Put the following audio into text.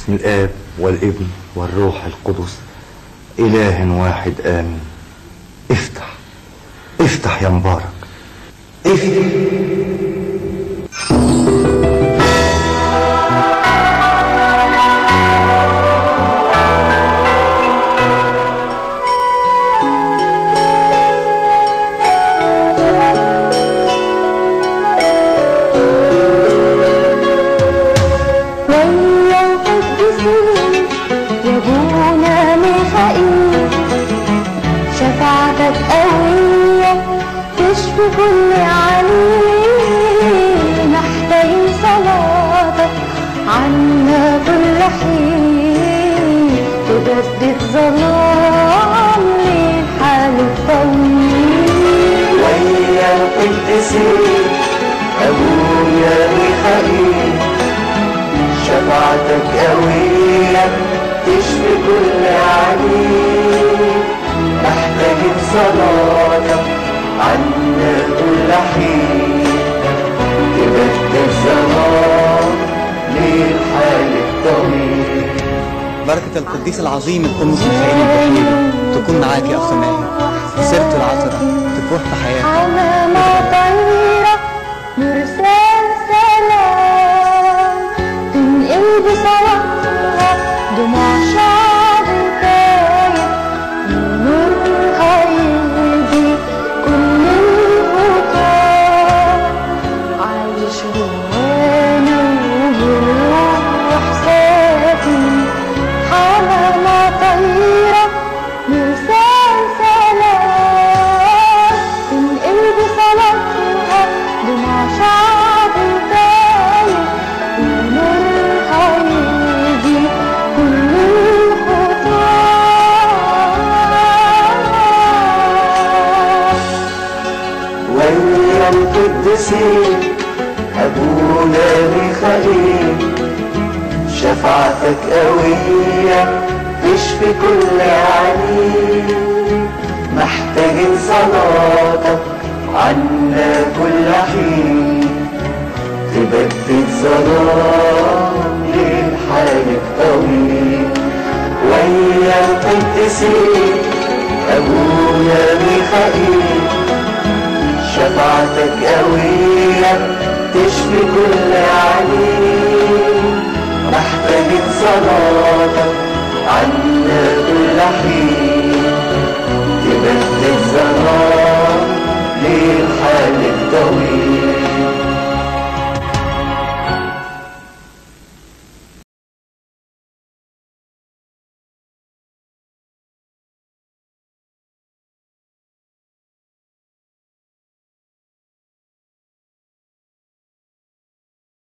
بسم الآب والابن والروح القدس إله واحد آمين افتح افتح يا مبارك افتح ويا القديسين يا ابونا ميخائيل شفاعتك قوية تشفي كل عليل محتاجين صلاتك عنا كل حين تجدد ظلام للحال الطويل ويا القديسين أبويا ميخائيل شفاعتك قوية تشفي كل عليل محتاجين صلاتك عنا كل حين تبدل الزمان للحال الطويل بركة القديس العظيم القدوس ميخائيل البحيري تكون معاك يا أخ ماهر سيرته العطرة تكون في حياتك علامة طيرة مرسال سلام تنقل بصوابها دموع شعب تايه ونور هيهدي كل الخطاه عايش جوانا وبالروح ساكن علامة طيرة مرسال سلام تنقل بصلاتها دموع شعب تايه ونور هيهدي كل الخطاه ويا القديسين أبونا ميخائيل شفاعتك قوية تشفي كل عليل محتاجين صلاتك عنا كل حين تبدد ظلام للحال الطويل ويا القديسين أبونا ميخائيل شفاعتك قوية تشفي كل عليل